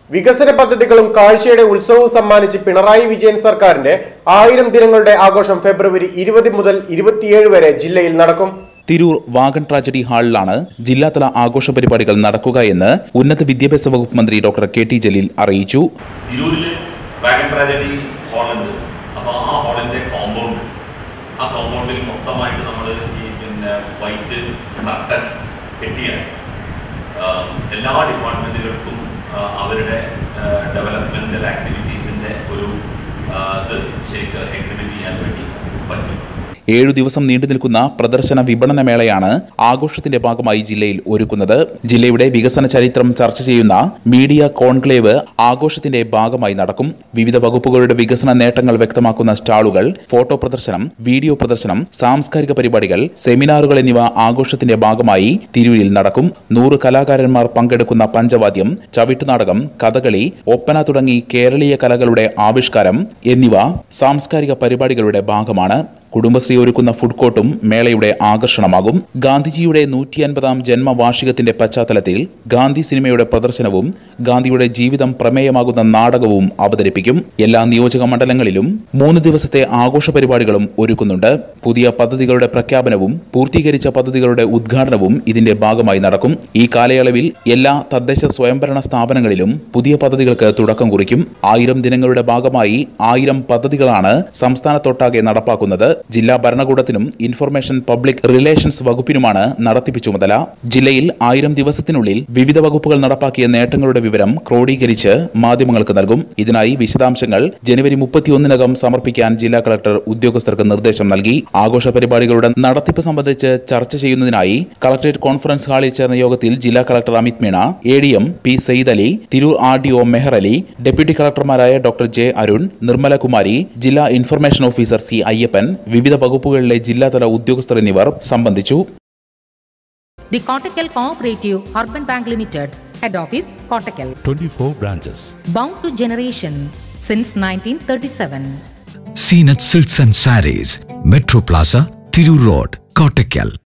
വികസന പദ്ധതികളും കാഴ്ചയുടെ ഉത്സവവും സമ്മാനിച്ച് പിണറായി വിജയൻ സർക്കാരിന്റെ ആയിരം ദിനങ്ങളുടെ ആഘോഷം ഫെബ്രുവരി ഇരുപത് മുതൽ ഇരുപത്തിയേഴ് വരെ ജില്ലയിൽ നടക്കും തിരൂർ വാഗൺ ട്രാജഡി ഹാളിലാണ് ജില്ലാതല ആഘോഷ പരിപാടികൾ നടക്കുക എന്ന് ഉന്നത വിദ്യാഭ്യാസ വകുപ്പ് മന്ത്രി ഡോക്ടർ കെ ടി ജലീൽ അറിയിച്ചു തിരൂരിൽ വാഗൺ ട്രാജഡി ഹാളുണ്ട് അപ്പോൾ ആ ഹാളിൻ്റെ കോമ്പൗണ്ട് ആ കോമ്പൗണ്ടിൽ മൊത്തമായിട്ട് നമ്മൾ ഈ പിന്നെ വൈറ്റ് കർട്ടൻ കെട്ടിയാണ് ആഹ് എല്ലാ ഡിപ്പാർട്ട്മെൻറ്റുകൾക്കും ആഹ് അവരുടെ ഡെവലപ്മെൻ്റൽ ആക്ടിവിറ്റീസിൻ്റെ ഒരു ആഹ് ഇത് ശരിക്ക് എക്സിബിറ്റ് ചെയ്യാൻ വേണ്ടി പറ്റും ഏഴു ദിവസം നീണ്ടു നിൽക്കുന്ന പ്രദർശന വിപണന മേളയാണ് ആഘോഷത്തിന്റെ ഭാഗമായി ജില്ലയിൽ ഒരുക്കുന്നത് ജില്ലയുടെ വികസന ചരിത്രം ചർച്ച ചെയ്യുന്ന മീഡിയ കോൺക്ലേവ് ആഘോഷത്തിന്റെ ഭാഗമായി നടക്കും വിവിധ വകുപ്പുകളുടെ വികസന നേട്ടങ്ങൾ വ്യക്തമാക്കുന്ന സ്റ്റാളുകൾ ഫോട്ടോ പ്രദർശനം വീഡിയോ പ്രദർശനം സാംസ്കാരിക പരിപാടികൾ സെമിനാറുകൾ എന്നിവ ആഘോഷത്തിന്റെ ഭാഗമായി തിരൂരിൽ നടക്കും നൂറ് കലാകാരന്മാർ പങ്കെടുക്കുന്ന പഞ്ചവാദ്യം ചവിട്ടുനാടകം കഥകളി ഒപ്പന തുടങ്ങി കേരളീയ കലകളുടെ ആവിഷ്കാരം എന്നിവ സാംസ്കാരിക പരിപാടികളുടെ ഭാഗമാണ് കുടുംബശ്രീ ഒരുക്കുന്ന ഫുഡ് കോർട്ടും മേളയുടെ ആകർഷണമാകും ഗാന്ധിജിയുടെ നൂറ്റി അൻപതാം ജന്മവാർഷികത്തിന്റെ പശ്ചാത്തലത്തിൽ ഗാന്ധി സിനിമയുടെ പ്രദർശനവും ഗാന്ധിയുടെ ജീവിതം പ്രമേയമാകുന്ന നാടകവും അവതരിപ്പിക്കും എല്ലാ നിയോജക മണ്ഡലങ്ങളിലും മൂന്ന് ദിവസത്തെ ആഘോഷ പരിപാടികളും ഒരുക്കുന്നുണ്ട് പുതിയ പദ്ധതികളുടെ പ്രഖ്യാപനവും പൂർത്തീകരിച്ച പദ്ധതികളുടെ ഉദ്ഘാടനവും ഇതിന്റെ ഭാഗമായി നടക്കും ഈ കാലയളവിൽ എല്ലാ തദ്ദേശ സ്വയംഭരണ സ്ഥാപനങ്ങളിലും പുതിയ പദ്ധതികൾക്ക് തുടക്കം കുറിക്കും ആയിരം ദിനങ്ങളുടെ ഭാഗമായി ആയിരം പദ്ധതികളാണ് സംസ്ഥാനത്തൊട്ടാകെ നടപ്പാക്കുന്നത് ജില്ലാ ഭരണകൂടത്തിനും ഇൻഫർമേഷൻ പബ്ലിക് റിലേഷൻസ് വകുപ്പിനുമാണ് നടത്തിപ്പ് ചുമതല ജില്ലയിൽ ആയിരം ദിവസത്തിനുള്ളിൽ വിവിധ വകുപ്പുകൾ നടപ്പാക്കിയ നേട്ടങ്ങളുടെ വിവരം ക്രോഡീകരിച്ച് മാധ്യമങ്ങൾക്ക് നൽകും ഇതിനായി വിശദാംശങ്ങൾ ജനുവരി മുപ്പത്തിയൊന്നിനകം സമർപ്പിക്കാൻ ജില്ലാ കളക്ടർ ഉദ്യോഗസ്ഥർക്ക് നിർദ്ദേശം നൽകി ആഘോഷ പരിപാടികളുടെ നടത്തിപ്പ് സംബന്ധിച്ച് ചർച്ച ചെയ്യുന്നതിനായി കളക്ടറേറ്റ് കോൺഫറൻസ് ഹാളിൽ ചേർന്ന യോഗത്തിൽ ജില്ലാ collector Amit Meena A D M P Sayyid Ali Tirur R D O Mehar Ali deputy കളക്ടർമാരായ ഡോക്ടർ ജെ അരുൺ നിർമ്മല കുമാരി ജില്ലാ ഇൻഫർമേഷൻ ഓഫീസർ സി അയ്യപ്പൻ വിവിധ വകുപ്പുകളിലെ ജില്ലാതല ഉദ്യോഗസ്ഥർ എന്നിവർ സംബന്ധിച്ചു The Kottakkal Cooperative Urban Bank Limited, Head Office, Kottakkal. 24 branches. Bound to generation since 1937. Seenat Silks and Saris, Metro Plaza, Thiru Road, Kottakkal.